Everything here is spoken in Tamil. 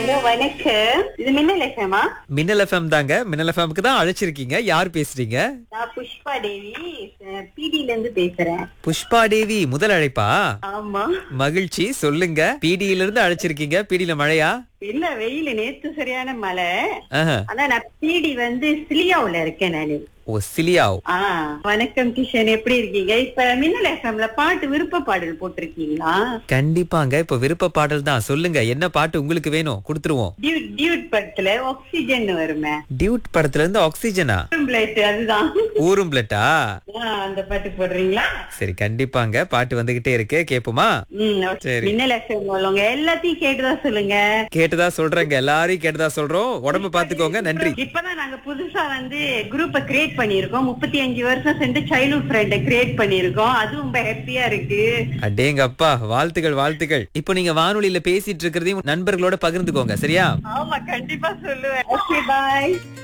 ஹலோ வணக்கம் இது மின்னல் எஃப்எம்மா மின்னல் எஃப்எம் தாங்க மின்னல் எஃப்எம்க்கு தான் அழைச்சிருக்கீங்க யார் பேசுறீங்க நான் புஷ்பா தேவி பிடில இருந்து பேசுறேன் புஷ்பா தேவி முதல் அழைப்பா ஆமா மகிழ்ச்சி சொல்லுங்க பிடியில இருந்து அழைச்சிருக்கீங்க பிடியில மழையா இல்ல வெயில் நேத்து சரியான மழை ஆஹா. ஆனா நான் பிடி வந்து சிலியாவுல இருக்கேன் நானு ஓ சிலியாவ் ஆ வணக்கம் கிஷன் எப்படி இருக்கீங்க இப்ப மின்னல் எஃப்எம்ல பாட்டு விருப்ப பாடல் போட்டிருக்கீங்களா கண்டிப்பாங்க இப்ப விருப்ப பாடல் தான் சொல்லுங்க என்ன பாட்டு உங்களுக்கு வேணும் கொடுத்துருவோம் டியூட் டியூட் படத்துல ஆக்சிஜன் வருமே டியூட் படத்துல இருந்து ஆக்சிஜனா பிளேட் அதுதான் ஊரும் பிளட்டா ஆ, அந்த பாட்டு போடுறீங்களா சரி கண்டிப்பாங்க பாட்டு வந்துகிட்டே இருக்கு கேப்போமா ம் okay. சரி. மின்னல் எஃப்எம் உள்ளவங்க எல்லாத்தையும் கேட்டுதான் சொல்லுங்க கேட்டதா சொல்றேங்க எல்லாரையும் கேட்டதா சொல்றோம் உடம்பு பாத்துக்கோங்க நன்றி இப்பதான் நாங்க புதுசா வந்து குரூப்ப கிரியேட் பண்ணிருக்கோம் முப்பத்தி அஞ்சு வருஷம் சேர்ந்து சைல்ட்ஹுட் ஃப்ரெண்ட கிரியேட் பண்ணிருக்கோம் அது ரொம்ப ஹாப்பியா இருக்கு அடேங்கப்பா வாழ்த்துக்கள் வாழ்த்துக்கள் இப்போ நீங்க வானொலியில பேசிட்டு இருக்கிறதையும் நண்பர்களோட பகிர்ந்துக்கோங்க சரியா ஆமா கண்டிப்பா சொல்லுவேன் ஓகே பாய்